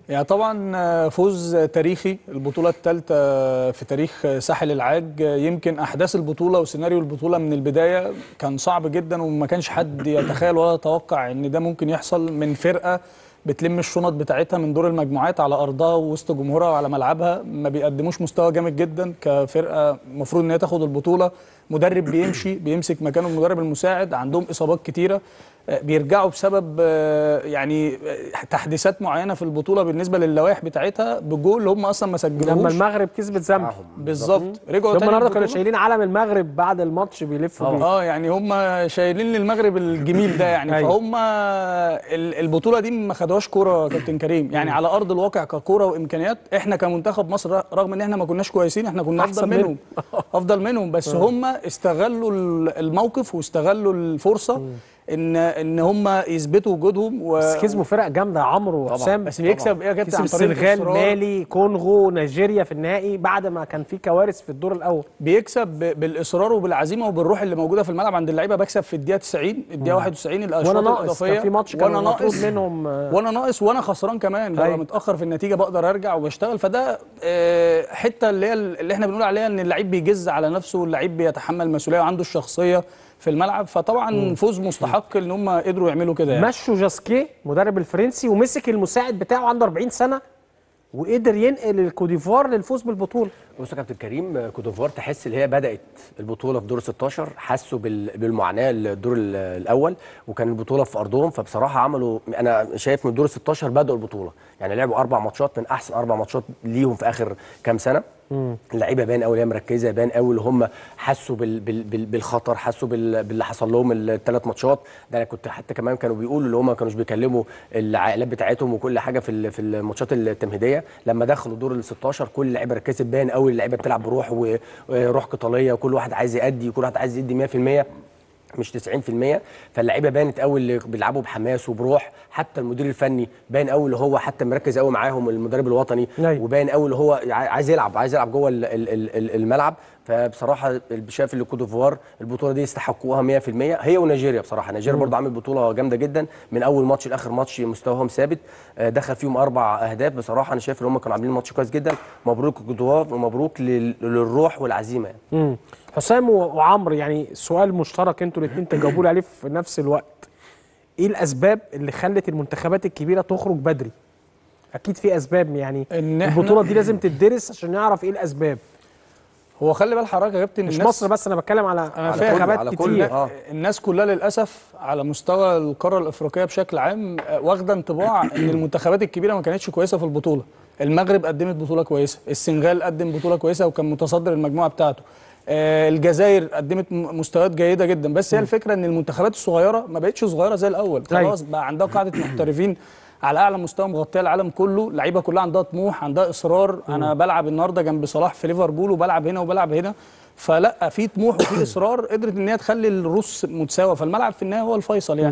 يعني طبعا فوز تاريخي البطولة الثالثة في تاريخ ساحل العاج يمكن أحداث البطولة وسيناريو البطولة من البداية كان صعب جدا وما كانش حد يتخيل ولا يتوقع إن ده ممكن يحصل من فرقة بتلم الشنط بتاعتها من دور المجموعات على أرضها ووسط جمهورها وعلى ملعبها ما بيقدموش مستوى جامد جدا كفرقة المفروض إن هي تاخد البطولة مدرب بيمشي بيمسك مكانه المدرب المساعد عندهم إصابات كتيرة بيرجعوا بسبب يعني تحديثات معينه في البطوله بالنسبه للوائح بتاعتها بجول اللي هم اصلا ما سجلوش لما المغرب كسبت زامبيا بالظبط رجعوا هم تاني النهارده كانوا البطولة. شايلين علم المغرب بعد الماتش بيلفوا بيه اه يعني هم شايلين للمغرب الجميل ده يعني أيوة. فهم ال- البطوله دي ما خدوهاش كوره يا كابتن كريم يعني على ارض الواقع ككوره وامكانيات احنا كمنتخب مصر رغم ان احنا ما كناش كويسين احنا كنا أحسن افضل منهم. منهم افضل منهم بس هم استغلوا ال- الموقف واستغلوا الفرصه ان ان هم يثبتوا وجودهم و... بس كسبوا فرق جامده يا عمرو وحسام بس بيكسب ايه يا كابتن كسب عن طريق السنغال الإصرار. مالي كونغو نيجيريا في النهائي بعد ما كان في كوارث في الدور الاول بيكسب ب- بالاصرار وبالعزيمه وبالروح اللي موجوده في الملعب عند اللعيبه بكسب في الدقيقه 90 الدقيقه 91 الاشواط وانا ناقص الاضافيه كان في ماتش كان وانا المفروض ناقص منهم آه، وانا ناقص وانا خسران كمان ببقى أيوة. متاخر في النتيجه بقدر ارجع وبشتغل فده آه، حته اللي هي اللي احنا بنقول عليها ان اللعيب بيجز على نفسه واللعيب بيتحمل مسؤوليه وعنده الشخصيه في الملعب فطبعا فوز مستحق ان هم قدروا يعملوا كده يعني مشوا جاسكيه مدرب الفرنسي ومسك المساعد بتاعه عنده 40 سنه وقدر ينقل الكوديفوار للفوز بالبطوله بص يا كابتن كريم كوتوفوار تحس ان هي بدات البطوله في دور 16 حسوا بال- بالمعاناه الدور ال- الاول وكان البطوله في ارضهم فبصراحه عملوا انا شايف من دور 16 بداوا البطوله يعني لعبوا اربع ماتشات من احسن اربع ماتشات ليهم في اخر كام سنه اللعيبه باين قوي هي مركزه باين قوي اللي هم حسوا بال بال بال بالخطر حسوا بال باللي حصل لهم الثلاث ماتشات ده انا كنت حتى كمان كانوا بيقولوا اللي هم ما كانوش بيكلموا العائلات بتاعتهم وكل حاجه في ال- في الماتشات التمهيديه لما دخلوا دور ال 16 كل اللعيبه ركزت باين قوي اللعيبه بتلعب بروح و- وروح قتاليه وكل واحد عايز يأدي وكل واحد عايز يدي 100% مش 90% فاللعيبه بانت قوي اللي بيلعبوا بحماس وبروح حتى المدير الفني باين قوي اللي هو حتى مركز قوي معاهم المدرب الوطني أيوة. وباين قوي اللي هو عاي- عايز يلعب عايز يلعب جوه ال- ال- ال- ال- الملعب فبصراحه شايف اللي كوت ديفوار البطوله دي يستحقوها 100% هي ونيجيريا بصراحه نيجيريا برضه عامل بطوله جامده جدا من اول ماتش لاخر ماتش مستواهم ثابت آه، دخل فيهم اربع اهداف بصراحه انا شايف ان هم كانوا عاملين ماتش كويس جدا مبروك كوت ديفوار ومبروك لل- للروح والعزيمه يعني. مم. حسام و- وعمرو يعني سؤال مشترك انتوا الاثنين تجاوبوا لي عليه في نفس الوقت ايه الاسباب اللي خلت المنتخبات الكبيره تخرج بدري اكيد في اسباب يعني إن إحنا- البطوله دي لازم تدرس عشان نعرف ايه الاسباب هو خلي بال حضرتك يا كابتن مش الناس- مصر بس انا بتكلم على أنا على فاهم. منتخبات على كل- كتير آه. الناس كلها للاسف على مستوى القاره الافريقيه بشكل عام آه، واخده انطباع ان المنتخبات الكبيره ما كانتش كويسه في البطوله المغرب قدمت بطوله كويسه السنغال قدم بطوله كويسه وكان متصدر المجموعه بتاعته آه، الجزائر قدمت م- مستويات جيده جدا بس هي الفكره ان المنتخبات الصغيره ما بقتش صغيره زي الاول أيوة. خلاص بقى عندها قاعده محترفين على اعلى مستوى مغطيه العالم كله اللعيبه كلها عندها طموح عندها اصرار انا بلعب النهارده جنب صلاح في ليفربول وبلعب هنا وبلعب هنا فلا في طموح وفي اصرار قدرت ان هي تخلي الروس متساويه فالملعب في النهايه هو الفيصل يعني